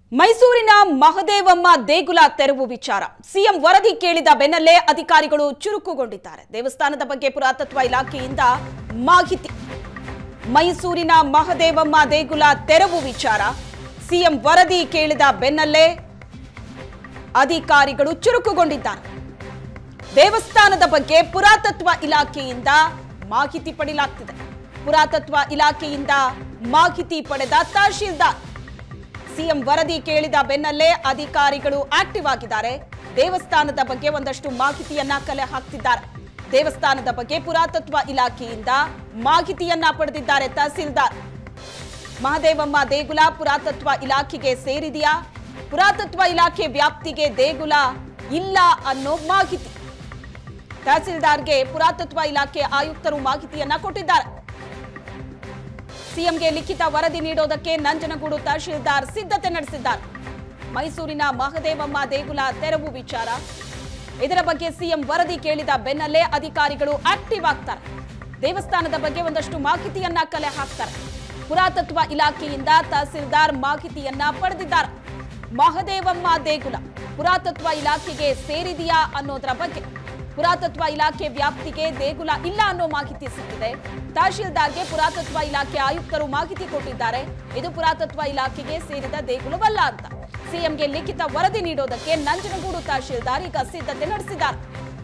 ಮೈಸೂರಿನ ಮಹದೇವಮ್ಮ ದೇಗುಲ ತೆರವು ವಿಚಾರ ಸಿಎಂ ವರದಿ ಕೇಳಿದ ಬೆನ್ನಲ್ಲೇ ಅಧಿಕಾರಿಗಳು ಚುರುಕುಗೊಂಡಿದ್ದಾರೆ ದೇವಸ್ಥಾನದ ಬಗ್ಗೆ ಪುರಾತತ್ವ ಇಲಾಖೆಯಿಂದ ಮಾಹಿತಿ ಮೈಸೂರಿನ ಮಹದೇವಮ್ಮ ದೇಗುಲ ತೆರವು ವಿಚಾರ ಸಿಎಂ ವರದಿ ಕೇಳಿದ ಬೆನ್ನಲ್ಲೇ ಅಧಿಕಾರಿಗಳು ಚುರುಕುಗೊಂಡಿದ್ದಾರೆ ದೇವಸ್ಥಾನದ ಬಗ್ಗೆ ಪುರಾತತ್ವ ಇಲಾಖೆಯಿಂದ ಮಾಹಿತಿ ಪಡೆಯಲಾಗ್ತಿದೆ ಪುರಾತತ್ವ ಇಲಾಖೆಯಿಂದ ಮಾಹಿತಿ ಪಡೆದ ತಹಶೀಲ್ದಾರ್ ಸಿಎಂ ವರದಿ ಕೇಳಿದ ಬೆನ್ನಲ್ಲೇ ಅಧಿಕಾರಿಗಳು ಆಕ್ಟಿವ್ ಆಗಿದ್ದಾರೆ ದೇವಸ್ಥಾನದ ಬಗ್ಗೆ ಒಂದಷ್ಟು ಮಾಹಿತಿಯನ್ನ ಕಲೆ ಹಾಕ್ತಿದ್ದಾರೆ ದೇವಸ್ಥಾನದ ಬಗ್ಗೆ ಪುರಾತತ್ವ ಇಲಾಖೆಯಿಂದ ಮಾಹಿತಿಯನ್ನ ಪಡೆದಿದ್ದಾರೆ ತಹಸೀಲ್ದಾರ್ ಮಹದೇವಮ್ಮ ದೇಗುಲ ಪುರಾತತ್ವ ಇಲಾಖೆಗೆ ಸೇರಿದೆಯಾ ಪುರಾತತ್ವ ಇಲಾಖೆ ವ್ಯಾಪ್ತಿಗೆ ದೇಗುಲ ಇಲ್ಲ ಅನ್ನೋ ಮಾಹಿತಿ ತಹಸೀಲ್ದಾರ್ಗೆ ಪುರಾತತ್ವ ಇಲಾಖೆ ಆಯುಕ್ತರು ಮಾಹಿತಿಯನ್ನ ಕೊಟ್ಟಿದ್ದಾರೆ ಸಿಎಂಗೆ ಲಿಖಿತ ವರದಿ ನೀಡೋದಕ್ಕೆ ನಂಜನಗೂಡು ತಹಶೀಲ್ದಾರ್ ಸಿದ್ಧತೆ ನಡೆಸಿದ್ದಾರೆ ಮೈಸೂರಿನ ಮಹದೇವಮ್ಮ ದೇಗುಲ ತೆರವು ವಿಚಾರ ಇದರ ಬಗ್ಗೆ ಸಿಎಂ ವರದಿ ಕೇಳಿದ ಬೆನ್ನಲ್ಲೇ ಅಧಿಕಾರಿಗಳು ಆಕ್ಟಿವ್ ಆಗ್ತಾರೆ ದೇವಸ್ಥಾನದ ಬಗ್ಗೆ ಒಂದಷ್ಟು ಮಾಹಿತಿಯನ್ನ ಕಲೆ ಹಾಕ್ತಾರೆ ಪುರಾತತ್ವ ಇಲಾಖೆಯಿಂದ ತಹಸೀಲ್ದಾರ್ ಮಾಹಿತಿಯನ್ನ ಪಡೆದಿದ್ದಾರೆ ಮಹದೇವಮ್ಮ ದೇಗುಲ ಪುರಾತತ್ವ ಇಲಾಖೆಗೆ ಸೇರಿದೆಯಾ ಅನ್ನೋದರ ಬಗ್ಗೆ ಪುರಾತತ್ವ ಇಲಾಖೆ ವ್ಯಾಪ್ತಿಗೆ ದೇಗುಲ ಇಲ್ಲ ಅನ್ನೋ ಮಾಹಿತಿ ಸಿಕ್ಕಿದೆ ತಹಶೀಲ್ದಾರ್ಗೆ ಪುರಾತತ್ವ ಇಲಾಖೆ ಆಯುಕ್ತರು ಮಾಹಿತಿ ಕೊಟ್ಟಿದ್ದಾರೆ ಇದು ಪುರಾತತ್ವ ಇಲಾಖೆಗೆ ಸೇರಿದ ದೇಗುಲವಲ್ಲ ಅಂತ ಸಿಎಂಗೆ ಲಿಖಿತ ವರದಿ ನೀಡೋದಕ್ಕೆ ನಂಜನಗೂಡು ತಹಶೀಲ್ದಾರ್ ಈಗ ಸಿದ್ಧತೆ ನಡೆಸಿದ್ದಾರೆ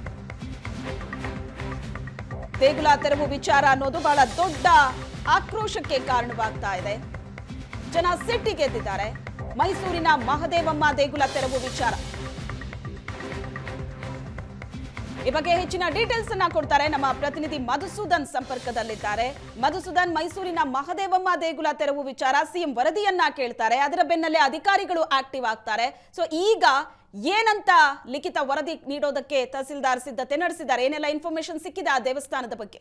ದೇಗುಲ ತೆರವು ವಿಚಾರ ಅನ್ನೋದು ಬಹಳ ದೊಡ್ಡ ಆಕ್ರೋಶಕ್ಕೆ ಕಾರಣವಾಗ್ತಾ ಇದೆ ಜನ ಸಿಟ್ಟಿಗೆದ್ದಿದ್ದಾರೆ ಮೈಸೂರಿನ ಮಹದೇವಮ್ಮ ದೇಗುಲ ತೆರವು ವಿಚಾರ ಈ ಬಗ್ಗೆ ಹೆಚ್ಚಿನ ಡೀಟೇಲ್ಸ್ ಅನ್ನ ಕೊಡ್ತಾರೆ ನಮ್ಮ ಪ್ರತಿನಿಧಿ ಮಧುಸೂದನ್ ಸಂಪರ್ಕದಲ್ಲಿದ್ದಾರೆ ಮಧುಸೂದನ್ ಮೈಸೂರಿನ ಮಹದೇವಮ್ಮ ದೇಗುಲ ತೆರವು ವಿಚಾರ ಸಿಎಂ ವರದಿಯನ್ನ ಕೇಳ್ತಾರೆ ಅದರ ಬೆನ್ನಲ್ಲೇ ಅಧಿಕಾರಿಗಳು ಆಕ್ಟಿವ್ ಆಗ್ತಾರೆ ಸೊ ಈಗ ಏನಂತ ಲಿಖಿತ ವರದಿ ನೀಡೋದಕ್ಕೆ ತಹಸೀಲ್ದಾರ್ ಸಿದ್ಧತೆ ನಡೆಸಿದ್ದಾರೆ ಏನೆಲ್ಲ ಇನ್ಫಾರ್ಮೇಶನ್ ಸಿಕ್ಕಿದೆ ಆ ದೇವಸ್ಥಾನದ ಬಗ್ಗೆ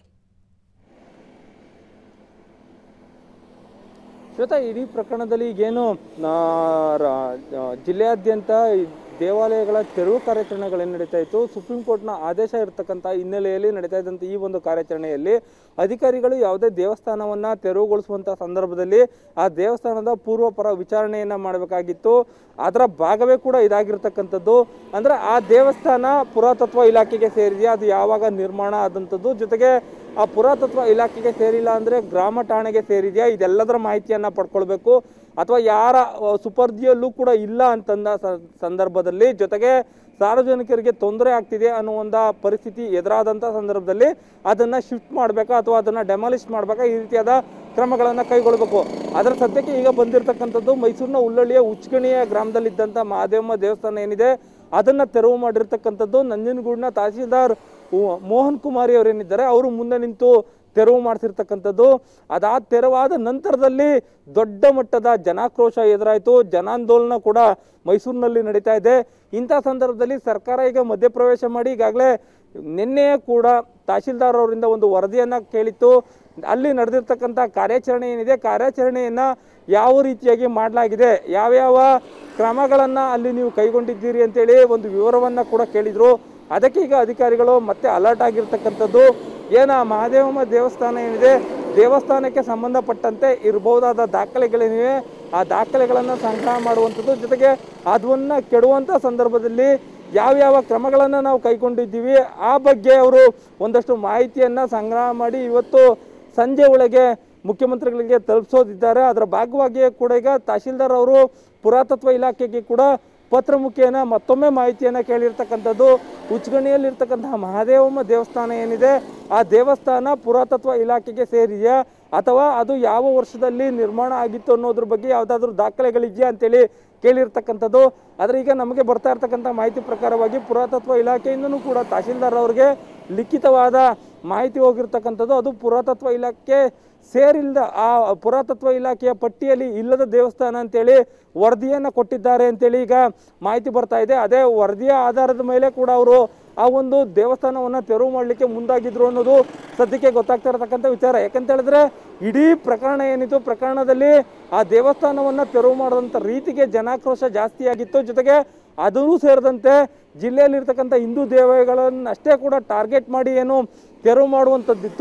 ಶ್ವೇತಾ ಇಡೀ ಪ್ರಕರಣದಲ್ಲಿ ಈಗೇನು ಆ, ರ- ಆ, ಜಿಲ್ಲೆಯಾದ್ಯಂತ ಈ ದೇವಾಲಯಗಳ ತೆರವು ಕಾರ್ಯಾಚರಣೆಗಳೇನು ನಡೀತಾ ಇತ್ತು ಸುಪ್ರೀಂ ಕೋರ್ಟ್ನ ಆದೇಶ ಇರತಕ್ಕಂಥ ಹಿನ್ನೆಲೆಯಲ್ಲಿ ನಡೀತಾ ಇದ್ದಂಥ ಈ ಒಂದು ಕಾರ್ಯಾಚರಣೆಯಲ್ಲಿ ಅಧಿಕಾರಿಗಳು ಯಾವುದೇ ದೇವಸ್ಥಾನವನ್ನು ತೆರವುಗೊಳಿಸುವಂಥ ಸಂದರ್ಭದಲ್ಲಿ ಆ ದೇವಸ್ಥಾನದ ಪೂರ್ವಪರ ವಿಚಾರಣೆಯನ್ನು ಮಾಡಬೇಕಾಗಿತ್ತು ಅದರ ಭಾಗವೇ ಕೂಡ ಇದಾಗಿರ್ತಕ್ಕಂಥದ್ದು ಅಂದರೆ ಆ ದೇವಸ್ಥಾನ ಪುರಾತತ್ವ ಇಲಾಖೆಗೆ ಸೇರಿದೆಯಾ ಅದು ಯಾವಾಗ ನಿರ್ಮಾಣ ಆದಂಥದ್ದು ಜೊತೆಗೆ ಆ ಪುರಾತತ್ವ ಇಲಾಖೆಗೆ ಸೇರಿಲ್ಲ ಅಂದರೆ ಗ್ರಾಮ ಠಾಣೆಗೆ ಸೇರಿದೆಯಾ ಇದೆಲ್ಲದರ ಮಾಹಿತಿಯನ್ನು ಪಡ್ಕೊಳ್ಬೇಕು ಅಥವಾ ಯಾರ ಆ, ಸುಪರ್ದಿಯಲ್ಲೂ ಕೂಡ ಇಲ್ಲ ಅಂತಂದ ಸ- ಸಂದರ್ಭದಲ್ಲಿ ಜೊತೆಗೆ ಸಾರ್ವಜನಿಕರಿಗೆ ತೊಂದರೆ ಆಗ್ತಿದೆ ಅನ್ನೋ ಒಂದು ಪರಿಸ್ಥಿತಿ ಎದುರಾದಂಥ ಸಂದರ್ಭದಲ್ಲಿ ಅದನ್ನು ಶಿಫ್ಟ್ ಮಾಡಬೇಕಾ ಅಥವಾ ಅದನ್ನು ಡೆಮಾಲಿಷ್ ಮಾಡಬೇಕಾ ಈ ರೀತಿಯಾದ ಕ್ರಮಗಳನ್ನು ಕೈಗೊಳ್ಳಬೇಕು ಅದರ ಸದ್ಯಕ್ಕೆ ಈಗ ಬಂದಿರತಕ್ಕಂಥದ್ದು ಮೈಸೂರಿನ ಉಳ್ಳಳ್ಳಿಯ ಉಚ್ಕಣಿಯ ಗ್ರಾಮದಲ್ಲಿದ್ದಂಥ ಮಹಾದೇವಮ್ಮ ದೇವಸ್ಥಾನ ಏನಿದೆ ಅದನ್ನು ತೆರವು ಮಾಡಿರ್ತಕ್ಕಂಥದ್ದು ನಂಜನಗೂಡಿನ ತಹಸೀಲ್ದಾರ್ ಉ- ಮೋಹನ್ ಕುಮಾರಿ ಅವರೇನಿದ್ದಾರೆ ಅವರು ಮುಂದೆ ನಿಂತು ತೆರವು ಮಾಡಿಸಿರ್ತಕ್ಕಂಥದ್ದು ಅದಾದ ತೆರವಾದ ನಂತರದಲ್ಲಿ ದೊಡ್ಡ ಮಟ್ಟದ ಜನಾಕ್ರೋಶ ಎದುರಾಯಿತು ಜನಾಂದೋಲನ ಕೂಡ ಮೈಸೂರಿನಲ್ಲಿ ನಡೀತಾ ಇದೆ ಇಂಥ ಸಂದರ್ಭದಲ್ಲಿ ಸರ್ಕಾರ ಈಗ ಮಧ್ಯಪ್ರವೇಶ ಮಾಡಿ ಈಗಾಗಲೇ ನಿನ್ನೆಯೇ ಕೂಡ ತಹಶೀಲ್ದಾರ್ ಅವರಿಂದ ಒಂದು ವರದಿಯನ್ನು ಕೇಳಿತ್ತು ಅಲ್ಲಿ ನಡೆದಿರ್ತಕ್ಕಂಥ ಕಾರ್ಯಾಚರಣೆ ಏನಿದೆ ಕಾರ್ಯಾಚರಣೆಯನ್ನು ಯಾವ ರೀತಿಯಾಗಿ ಮಾಡಲಾಗಿದೆ ಯಾವ್ಯಾವ ಕ್ರಮಗಳನ್ನು ಅಲ್ಲಿ ನೀವು ಕೈಗೊಂಡಿದ್ದೀರಿ ಅಂತೇಳಿ ಒಂದು ವಿವರವನ್ನು ಕೂಡ ಕೇಳಿದರು ಅದಕ್ಕೆ ಈಗ ಅಧಿಕಾರಿಗಳು ಮತ್ತೆ ಅಲರ್ಟ್ ಆಗಿರ್ತಕ್ಕಂಥದ್ದು ಏನು ಆ ಮಹಾದೇವಮ್ಮ ದೇವಸ್ಥಾನ ಏನಿದೆ ದೇವಸ್ಥಾನಕ್ಕೆ ಸಂಬಂಧಪಟ್ಟಂತೆ ಇರಬಹುದಾದ ದಾಖಲೆಗಳೇನಿವೆ ಆ ದಾಖಲೆಗಳನ್ನು ಸಂಗ್ರಹ ಮಾಡುವಂಥದ್ದು ಜೊತೆಗೆ ಅದನ್ನು ಕೆಡುವಂಥ ಸಂದರ್ಭದಲ್ಲಿ ಯಾವ್ಯಾವ ಕ್ರಮಗಳನ್ನು ನಾವು ಕೈಗೊಂಡಿದ್ದೀವಿ ಆ ಬಗ್ಗೆ ಅವರು ಒಂದಷ್ಟು ಮಾಹಿತಿಯನ್ನು ಸಂಗ್ರಹ ಮಾಡಿ ಇವತ್ತು ಸಂಜೆ ಒಳಗೆ ಮುಖ್ಯಮಂತ್ರಿಗಳಿಗೆ ತಲುಪಿಸೋದಿದ್ದಾರೆ ಅದರ ಭಾಗವಾಗಿಯೇ ಕೂಡ ಈಗ ತಹಶೀಲ್ದಾರ್ ಅವರು ಪುರಾತತ್ವ ಇಲಾಖೆಗೆ ಕೂಡ ಪತ್ರ ಮುಖೇನ ಮತ್ತೊಮ್ಮೆ ಮಾಹಿತಿಯನ್ನು ಕೇಳಿರ್ತಕ್ಕಂಥದ್ದು ಉಚ್ಗಣಿಯಲ್ಲಿರ್ತಕ್ಕಂತಹ ಮಹಾದೇವಮ್ಮ ದೇವಸ್ಥಾನ ಏನಿದೆ ಆ ದೇವಸ್ಥಾನ ಪುರಾತತ್ವ ಇಲಾಖೆಗೆ ಸೇರಿದೆಯಾ ಅಥವಾ ಅದು ಯಾವ ವರ್ಷದಲ್ಲಿ ನಿರ್ಮಾಣ ಆಗಿತ್ತು ಅನ್ನೋದ್ರ ಬಗ್ಗೆ ಯಾವುದಾದ್ರೂ ದಾಖಲೆಗಳಿದೆಯಾ ಅಂತೇಳಿ ಕೇಳಿರ್ತಕ್ಕಂಥದ್ದು ಆದರೆ ಈಗ ನಮಗೆ ಬರ್ತಾ ಇರ್ತಕ್ಕಂಥ ಮಾಹಿತಿ ಪ್ರಕಾರವಾಗಿ ಪುರಾತತ್ವ ಇಲಾಖೆಯಿಂದನೂ ಕೂಡ ತಹಶೀಲ್ದಾರ್ ಅವರಿಗೆ ಲಿಖಿತವಾದ ಮಾಹಿತಿ ಹೋಗಿರ್ತಕ್ಕಂಥದ್ದು ಅದು ಪುರಾತತ್ವ ಇಲಾಖೆ ಸೇರಿಲ್ಲದ ಆ ಪುರಾತತ್ವ ಇಲಾಖೆಯ ಪಟ್ಟಿಯಲ್ಲಿ ಇಲ್ಲದ ದೇವಸ್ಥಾನ ಅಂತೇಳಿ ವರದಿಯನ್ನು ಕೊಟ್ಟಿದ್ದಾರೆ ಅಂತೇಳಿ ಈಗ ಮಾಹಿತಿ ಬರ್ತಾ ಇದೆ ಅದೇ ವರದಿಯ ಆಧಾರದ ಮೇಲೆ ಕೂಡ ಅವರು ಆ ಒಂದು ದೇವಸ್ಥಾನವನ್ನು ತೆರವು ಮಾಡಲಿಕ್ಕೆ ಮುಂದಾಗಿದ್ರು ಅನ್ನೋದು ಸದ್ಯಕ್ಕೆ ಗೊತ್ತಾಗ್ತಾ ಇರತಕ್ಕಂಥ ವಿಚಾರ ಯಾಕಂತ ಹೇಳಿದ್ರೆ ಇಡೀ ಪ್ರಕರಣ ಏನಿತ್ತು ಪ್ರಕರಣದಲ್ಲಿ ಆ ದೇವಸ್ಥಾನವನ್ನು ತೆರವು ಮಾಡಿದಂಥ ರೀತಿಗೆ ಜನಾಕ್ರೋಶ ಜಾಸ್ತಿ ಆಗಿತ್ತು ಜೊತೆಗೆ ಅದೂ ಸೇರಿದಂತೆ ಜಿಲ್ಲೆಯಲ್ಲಿರ್ತಕ್ಕಂಥ ಹಿಂದೂ ದೇವಾಲಯಗಳನ್ನಷ್ಟೇ ಕೂಡ ಟಾರ್ಗೆಟ್ ಮಾಡಿ ಏನು ತೆರವು ಮಾಡುವಂಥದ್ದಿತ್ತು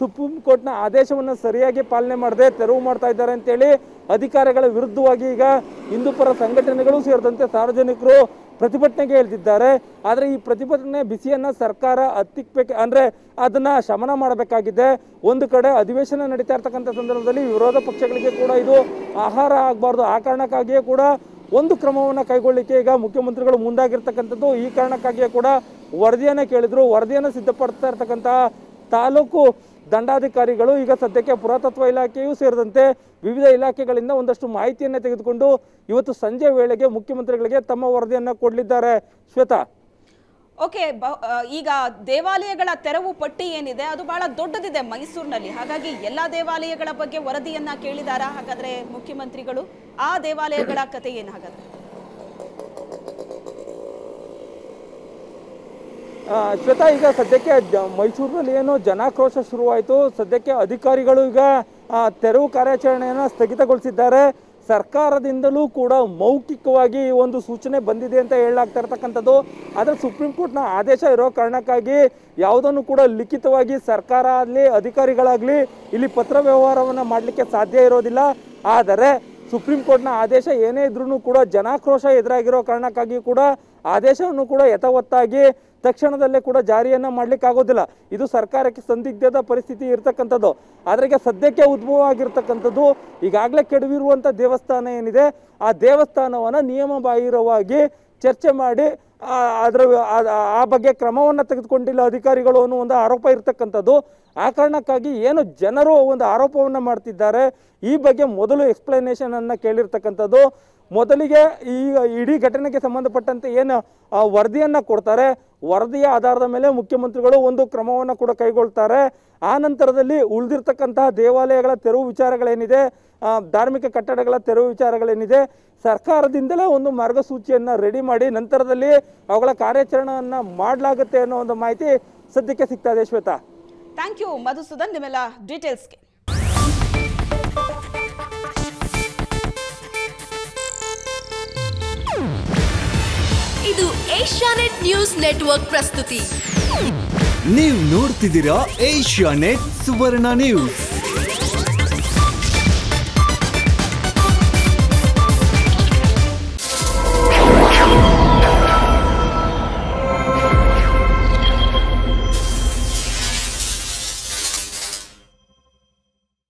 ಸುಪ್ರೀಂ ಕೋರ್ಟ್ನ ಆದೇಶವನ್ನು ಸರಿಯಾಗಿ ಪಾಲನೆ ಮಾಡದೆ ತೆರವು ಮಾಡ್ತಾ ಇದ್ದಾರೆ ಅಂತೇಳಿ ಅಧಿಕಾರಿಗಳ ವಿರುದ್ಧವಾಗಿ ಈಗ ಹಿಂದೂಪರ ಸಂಘಟನೆಗಳು ಸೇರಿದಂತೆ ಸಾರ್ವಜನಿಕರು ಪ್ರತಿಭಟನೆಗೆ ಇಳಿದಿದ್ದಾರೆ ಆದರೆ ಈ ಪ್ರತಿಭಟನೆ ಬಿಸಿಯನ್ನ ಸರ್ಕಾರ ಹತ್ತಿಕ್ಬೇಕು ಅಂದ್ರೆ ಅದನ್ನ ಶಮನ ಮಾಡಬೇಕಾಗಿದೆ ಒಂದು ಕಡೆ ಅಧಿವೇಶನ ನಡೀತಾ ಇರ್ತಕ್ಕಂಥ ಸಂದರ್ಭದಲ್ಲಿ ವಿರೋಧ ಪಕ್ಷಗಳಿಗೆ ಕೂಡ ಇದು ಆಹಾರ ಆಗಬಾರ್ದು ಆ ಕಾರಣಕ್ಕಾಗಿಯೇ ಕೂಡ ಒಂದು ಕ್ರಮವನ್ನು ಕೈಗೊಳ್ಳಿಕ್ಕೆ ಈಗ ಮುಖ್ಯಮಂತ್ರಿಗಳು ಮುಂದಾಗಿರ್ತಕ್ಕಂಥದ್ದು ಈ ಕಾರಣಕ್ಕಾಗಿಯೇ ಕೂಡ ವರದಿಯನ್ನು ಕೇಳಿದ್ರು ವರದಿಯನ್ನು ಸಿದ್ಧಪಡಿಸ್ತಾ ಇರ್ತಕ್ಕಂಥ ತಾಲೂಕು ದಂಡಾಧಿಕಾರಿಗಳು ಈಗ ಸದ್ಯಕ್ಕೆ ಪುರಾತತ್ವ ಇಲಾಖೆಯೂ ಸೇರಿದಂತೆ ವಿವಿಧ ಇಲಾಖೆಗಳಿಂದ ಒಂದಷ್ಟು ಮಾಹಿತಿಯನ್ನು ತೆಗೆದುಕೊಂಡು ಇವತ್ತು ಸಂಜೆ ವೇಳೆಗೆ ಮುಖ್ಯಮಂತ್ರಿಗಳಿಗೆ ತಮ್ಮ ವರದಿಯನ್ನು ಕೊಡಲಿದ್ದಾರೆ ಶ್ವೇತಾ ಓಕೆ ಬ- ಆ, ಈಗ ದೇವಾಲಯಗಳ ತೆರವು ಪಟ್ಟಿ ಏನಿದೆ ಅದು ಬಹಳ ದೊಡ್ಡದಿದೆ ಮೈಸೂರಿನಲ್ಲಿ ಹಾಗಾಗಿ ಎಲ್ಲಾ ದೇವಾಲಯಗಳ ಬಗ್ಗೆ ವರದಿಯನ್ನ ಕೇಳಿದಾರಾ ಹಾಗಾದ್ರೆ ಮುಖ್ಯಮಂತ್ರಿಗಳು ಆ ದೇವಾಲಯಗಳ ಕತೆ ಏನು ಹಾಗಾದ್ರೆ ಆ, ಶ್ವೇತಾ ಈಗ ಸದ್ಯಕ್ಕೆ ಜ- ಮೈಸೂರಿನಲ್ಲಿ ಏನು ಜನಾಕ್ರೋಶ ಶುರುವಾಯಿತು ಸದ್ಯಕ್ಕೆ ಅಧಿಕಾರಿಗಳು ಈಗ ಆ, ತೆರವು ಕಾರ್ಯಾಚರಣೆಯನ್ನು ಸ್ಥಗಿತಗೊಳಿಸಿದ್ದಾರೆ ಸರ್ಕಾರದಿಂದಲೂ ಕೂಡ ಮೌಖಿಕವಾಗಿ ಈ ಒಂದು ಸೂಚನೆ ಬಂದಿದೆ ಅಂತ ಹೇಳಲಾಗ್ತಾ ಇರ್ತಕ್ಕಂಥದ್ದು ಆದರೆ ಸುಪ್ರೀಂ ಕೋರ್ಟ್ನ ಆದೇಶ ಇರೋ ಕಾರಣಕ್ಕಾಗಿ ಯಾವುದನ್ನು ಕೂಡ ಲಿಖಿತವಾಗಿ ಸರ್ಕಾರ ಆಗಲಿ ಅಧಿಕಾರಿಗಳಾಗಲಿ ಇಲ್ಲಿ ಪತ್ರ ವ್ಯವಹಾರವನ್ನು ಮಾಡಲಿಕ್ಕೆ ಸಾಧ್ಯ ಇರೋದಿಲ್ಲ ಆದರೆ ಸುಪ್ರೀಂ ಕೋರ್ಟ್ನ ಆದೇಶ ಏನೇ ಇದ್ರೂ ಕೂಡ ಜನಾಕ್ರೋಶ ಎದುರಾಗಿರೋ ಕಾರಣಕ್ಕಾಗಿ ಕೂಡ ಆದೇಶವನ್ನು ಕೂಡ ಯಥಾವತ್ತಾಗಿ ತಕ್ಷಣದಲ್ಲೇ ಕೂಡ ಜಾರಿಯನ್ನ ಮಾಡ್ಲಿಕ್ಕೆ ಆಗೋದಿಲ್ಲ ಇದು ಸರ್ಕಾರಕ್ಕೆ ಸಂದಿಗ್ಧದ ಪರಿಸ್ಥಿತಿ ಇರ್ತಕ್ಕಂಥದ್ದು ಆದ್ರೆ ಈಗ ಸದ್ಯಕ್ಕೆ ಉದ್ಭವ ಆಗಿರ್ತಕ್ಕಂಥದ್ದು ಈಗಾಗಲೇ ಕೆಡವಿರುವಂಥ ದೇವಸ್ಥಾನ ಏನಿದೆ ಆ ದೇವಸ್ಥಾನವನ್ನ ನಿಯಮ ಬಾಹಿರವಾಗಿ ಚರ್ಚೆ ಮಾಡಿ ಆ, ಅದರ ಆ- ಆ ಬಗ್ಗೆ ಕ್ರಮವನ್ನು ತೆಗೆದುಕೊಂಡಿಲ್ಲ ಅಧಿಕಾರಿಗಳು ಅನ್ನೋ ಒಂದು ಆರೋಪ ಇರ್ತಕ್ಕಂಥದ್ದು ಆ ಕಾರಣಕ್ಕಾಗಿ ಏನು ಜನರು ಒಂದು ಆರೋಪವನ್ನು ಮಾಡ್ತಿದ್ದಾರೆ ಈ ಬಗ್ಗೆ ಮೊದಲು ಎಕ್ಸ್ಪ್ಲನೇಷನ್ ಅನ್ನ ಕೇಳಿರ್ತಕ್ಕಂಥದ್ದು ಮೊದಲಿಗೆ ಈ ಇಡೀ ಘಟನೆಗೆ ಸಂಬಂಧಪಟ್ಟಂತೆ ಏನು ಆ, ವರದಿಯನ್ನ ಕೊಡ್ತಾರೆ ವರದಿಯ ಆಧಾರದ ಮೇಲೆ ಮುಖ್ಯಮಂತ್ರಿಗಳು ಒಂದು ಕ್ರಮವನ್ನು ಕೂಡ ಕೈಗೊಳ್ತಾರೆ ಆ ನಂತರದಲ್ಲಿ ಉಳಿದಿರ್ತಕ್ಕಂತಹ ದೇವಾಲಯಗಳ ತೆರವು ವಿಚಾರಗಳೇನಿದೆ ಆ, ಧಾರ್ಮಿಕ ಕಟ್ಟಡಗಳ ತೆರವು ವಿಚಾರಗಳೇನಿದೆ ಸರ್ಕಾರದಿಂದಲೇ ಒಂದು ಮಾರ್ಗಸೂಚಿಯನ್ನ ರೆಡಿ ಮಾಡಿ ನಂತರದಲ್ಲಿ ಅವುಗಳ ಕಾರ್ಯಾಚರಣೆಯನ್ನ ಮಾಡಲಾಗುತ್ತೆ ಅನ್ನೋ ಒಂದು ಮಾಹಿತಿ ಸದ್ಯಕ್ಕೆ ಸಿಗ್ತಾ ಇದೆ ಶ್ವೇತಾ ಥ್ಯಾಂಕ್ ಯು ಮಧುಸೂದನ್ ನಿಮ್ಮೆಲ್ಲ ಡೀಟೇಲ್ಸ್ಗೆ ಇದು ಏಷ್ಯಾನೆಟ್ ನ್ಯೂಸ್ ನೆಟ್ವರ್ಕ್ ಪ್ರಸ್ತುತಿ ನೀವು ನೋಡ್ತಿದ್ದೀರಾ ಏಷ್ಯಾ ನೆಟ್ ಸುವರ್ಣ ನ್ಯೂಸ್